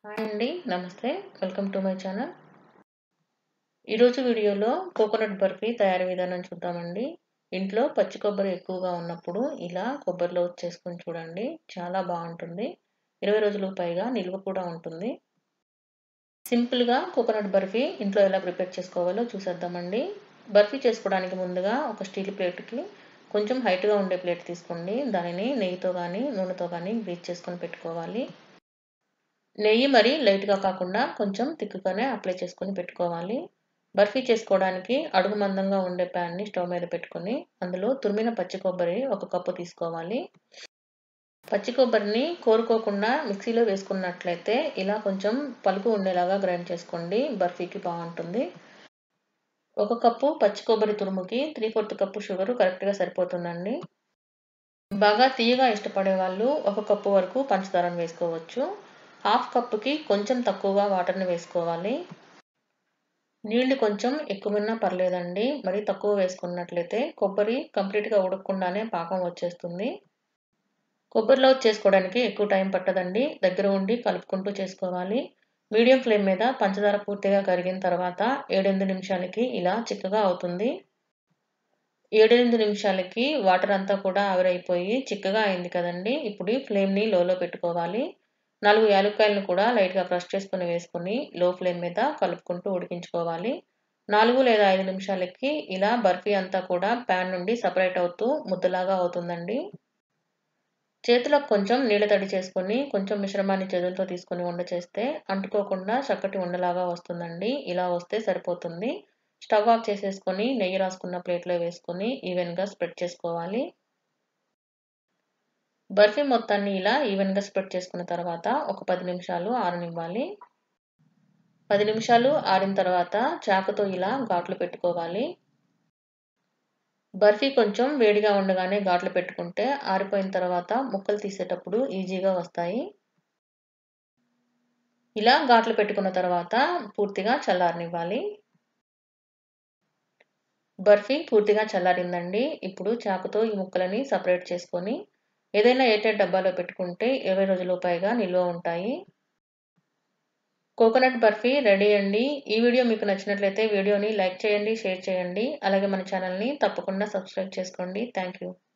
hi అండి నమస్తే welcome to my channel ఈరోజు వీడియోలో కోకోనట్ బర్ఫీ తయారీ విధానం చూద్దామండి ఇంట్లో పచ్చి కొబ్బరి ఎక్కువగా ఉన్నప్పుడు ఇలా కొబ్బరిలో చేసుకొని చూడండి చాలా బాగుంటుంది ఇరవై రోజులకు పైగా నిల్వ కూడా ఉంటుంది సింపుల్గా కోకోనట్ బర్ఫీ ఇంట్లో ఎలా ప్రిపేర్ చేసుకోవాలో చూసేద్దామండి బర్ఫీ చేసుకోవడానికి ముందుగా ఒక స్టీల్ ప్లేట్కి కొంచెం హైట్గా ఉండే ప్లేట్ తీసుకోండి దానిని నెయ్యితో కానీ నూనెతో కానీ గ్రీజ్ చేసుకొని పెట్టుకోవాలి నెయ్యి మరి లైట్గా కాకుండా కొంచెం తిక్కుగానే అప్లై చేసుకొని పెట్టుకోవాలి బర్ఫీ చేసుకోవడానికి అడుగు మందంగా ఉండే ప్యాన్ని స్టవ్ మీద పెట్టుకొని అందులో తురిమిన పచ్చి కొబ్బరి ఒక కప్పు తీసుకోవాలి పచ్చి కొబ్బరిని కోరుకోకుండా మిక్సీలో వేసుకున్నట్లయితే ఇలా కొంచెం పలుకు ఉండేలాగా గ్రైండ్ చేసుకోండి బర్ఫీకి బాగుంటుంది ఒక కప్పు పచ్చి కొబ్బరి తురుముకి త్రీ ఫోర్త్ కప్పు షుగర్ కరెక్ట్గా సరిపోతుందండి బాగా తీయగా ఇష్టపడే వాళ్ళు ఒక కప్పు వరకు పంచదారను వేసుకోవచ్చు హాఫ్ కప్పుకి కొంచెం తక్కువగా వాటర్ని వేసుకోవాలి నీళ్లు కొంచెం ఎక్కువన్నా పర్లేదండి మరి తక్కువ వేసుకున్నట్లయితే కొబ్బరి కంప్లీట్గా ఉడకకుండానే పాకం వచ్చేస్తుంది కొబ్బరిలో చేసుకోవడానికి ఎక్కువ టైం పట్టదండి దగ్గర ఉండి కలుపుకుంటూ చేసుకోవాలి మీడియం ఫ్లేమ్ మీద పంచదార పూర్తిగా కరిగిన తర్వాత ఏడెనిమిది నిమిషాలకి ఇలా చిక్కగా అవుతుంది ఏడెనిమిది నిమిషాలకి వాటర్ అంతా కూడా ఆవిరైపోయి చిక్కగా అయింది కదండి ఇప్పుడు ఫ్లేమ్ని లోలో పెట్టుకోవాలి నాలుగు యాలక్కాయలను కూడా లైట్గా క్రష్ చేసుకుని వేసుకొని లో ఫ్లేమ్ మీద కలుపుకుంటూ ఉడికించుకోవాలి నాలుగు లేదా ఐదు నిమిషాలకి ఇలా బర్ఫీ అంతా కూడా ప్యాన్ నుండి సపరేట్ అవుతూ ముద్దలాగా అవుతుందండి చేతులకు కొంచెం నీళ్ళ తడి చేసుకొని కొంచెం మిశ్రమాన్ని చేతులతో తీసుకొని ఉండ చేస్తే అంటుకోకుండా చక్కటి ఉండలాగా వస్తుందండి ఇలా వస్తే సరిపోతుంది స్టవ్ ఆఫ్ చేసేసుకొని నెయ్యి రాసుకున్న ప్లేట్లో వేసుకొని ఈవెన్గా స్ప్రెడ్ చేసుకోవాలి బర్ఫీ మొత్తాన్ని ఇలా ఈవెన్గా స్ప్రెడ్ చేసుకున్న తర్వాత ఒక పది నిమిషాలు ఆరనివ్వాలి పది నిమిషాలు ఆరిన తర్వాత చాకుతో ఇలా ఘాట్లు పెట్టుకోవాలి బర్ఫీ కొంచెం వేడిగా ఉండగానే ఘాట్లు పెట్టుకుంటే ఆరిపోయిన తర్వాత ముక్కలు తీసేటప్పుడు ఈజీగా వస్తాయి ఇలా ఘాట్లు పెట్టుకున్న తర్వాత పూర్తిగా చల్లారనివ్వాలి బర్ఫీ పూర్తిగా చల్లారిందండి ఇప్పుడు చాకుతో ఈ ముక్కలని సపరేట్ చేసుకొని ఏదైనా ఎయిర్టైట్ డబ్బాలో పెట్టుకుంటే ఇరవై రోజుల పైగా నిల్వ ఉంటాయి కోకోనట్ బర్ఫీ రెడీ అండి ఈ వీడియో మీకు నచ్చినట్లయితే వీడియోని లైక్ చేయండి షేర్ చేయండి అలాగే మన ఛానల్ని తప్పకుండా సబ్స్క్రైబ్ చేసుకోండి థ్యాంక్ యూ